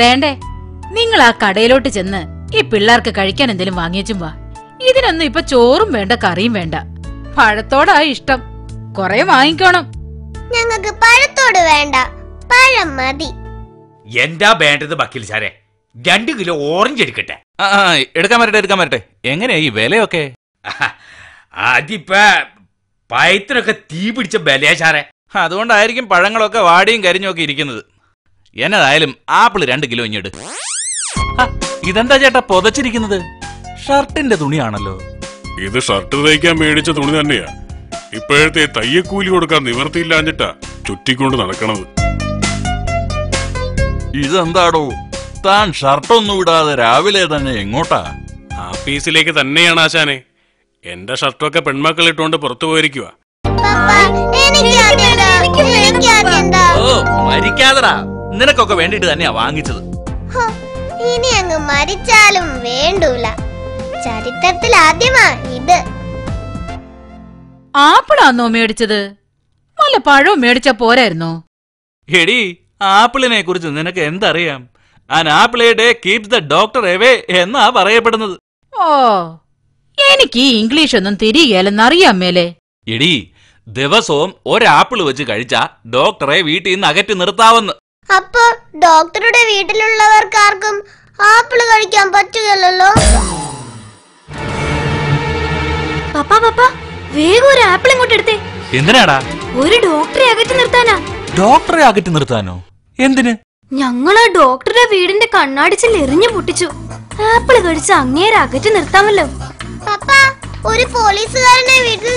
വേണ്ടേ നിങ്ങൾ ആ കടയിലോട്ട് ചെന്ന് ഈ പിള്ളേർക്ക് കഴിക്കാൻ എന്തെങ്കിലും വാങ്ങിയച്ചും വാ ഇതിനൊന്നും ഇപ്പൊ ചോറും വേണ്ട കറിയും വേണ്ട പഴത്തോടാ ഇഷ്ടം കൊറേ വാങ്ങിക്കണം ഞങ്ങൾക്ക് പഴത്തോട് വേണ്ട പഴം മതി എന്താ വേണ്ടത് വക്കീൽ സാറേ രണ്ട് കിലോ ഓറഞ്ച് എടുക്കട്ടെ ആ ആ, എടുക്കാൻ വരട്ടെ എടുക്കാൻ വരട്ടെ എങ്ങനെയാ ഈ വിലയൊക്കെ അതിപ്പ പയത്തിനൊക്കെ തീ പിടിച്ച ബലയാ സാറേ അതുകൊണ്ടായിരിക്കും പഴങ്ങളൊക്കെ വാടിയും കരിഞ്ഞും ഒക്കെ ഇരിക്കുന്നത് എന്നതായാലും ആപ്പിള് രണ്ട് കിലോ ഇങ്ങോട്ട് ഹ, ഇതെന്താ ചേട്ടാ പൊതച്ചിരിക്കുന്നത് ഷർട്ടിന്റെ തുണിയാണല്ലോ ഇത് ഷർട്ട് തയ്ക്കാൻ മേടിച്ച തുണി തന്നെയാ ഇപ്പോഴത്തെ തയ്യക്കൂലി കൊടുക്കാൻ നിവർത്തിയില്ലാഞ്ഞിട്ടാ ചുറ്റിക്കൊണ്ട് നടക്കണത് ഇതെന്താടോ താൻ ഷർട്ടൊന്നും ഇടാതെ രാവിലെ തന്നെ എങ്ങോട്ടാ ആഫീസിലേക്ക് തന്നെയാണ് ആശാനെ എന്റെ ഷർട്ടൊക്കെ പെൺമക്കൾ ഇട്ടുകൊണ്ട് പുറത്തു പോയിരിക്കുക പപ്പ എനിക്ക് അതെന്താ എനിക്ക് അതെന്താ ഓ മരിക്കാതടാ നിനക്കൊക്കെ വേണ്ടിട്ട് തന്നെയാ വാങ്ങിച്ചത് ഹോ, ഇനി അങ്ങ് മരിച്ചാലും വേണ്ടൂല ചരിത്രത്തിൽ ആദ്യമാ ഇത് ആപ്പിളാന്നോ മേടിച്ചത് വല്ല പഴവും മേടിച്ചാ പോരായിരുന്നോ എടി ആപ്പിളിനെ കുറിച്ച് നിനക്ക് എന്തറിയാം an apple day keeps the doctor away എന്നാ പറയപ്പെടുന്നത് ഓ എനിക്ക് ഈ ഇംഗ്ലീഷ് ഒന്നും തിരികെയല്ലെന്നറിയാം മേലെ എടി ദിവസവും ഒരാപ്പിൾ വെച്ച് കഴിച്ചാ ഡോക്ടറെ വീട്ടിൽ നിന്ന് അകറ്റി നിർത്താവെന്ന് അപ്പൊ ഡോക്ടറുടെ വീട്ടിലുള്ളവർക്കാർക്കും ആപ്പിള് കഴിക്കാൻ പറ്റുകയല്ലോ പപ്പ പപ്പ വേഗം ഒരു ആപ്പിൾ ഇങ്ങോട്ട് എടുത്തേ എന്തിനാടാ ഒരു ഡോക്ടറെ അകറ്റി നിർത്താനാ ഡോക്ടറെ അകറ്റി നിർത്താനോ എന്തിന് ഞങ്ങള് ഡോക്ടറുടെ വീടിന്റെ കണ്ണാടിച്ചിൽ എറിഞ്ഞു പൊട്ടിച്ചു ആപ്പിള് കഴിച്ച് അങ്ങേരെ അകറ്റി നിർത്താമല്ലോ പപ്പ ഒരു പോലീസുകാരനെ വീട്ടിൽ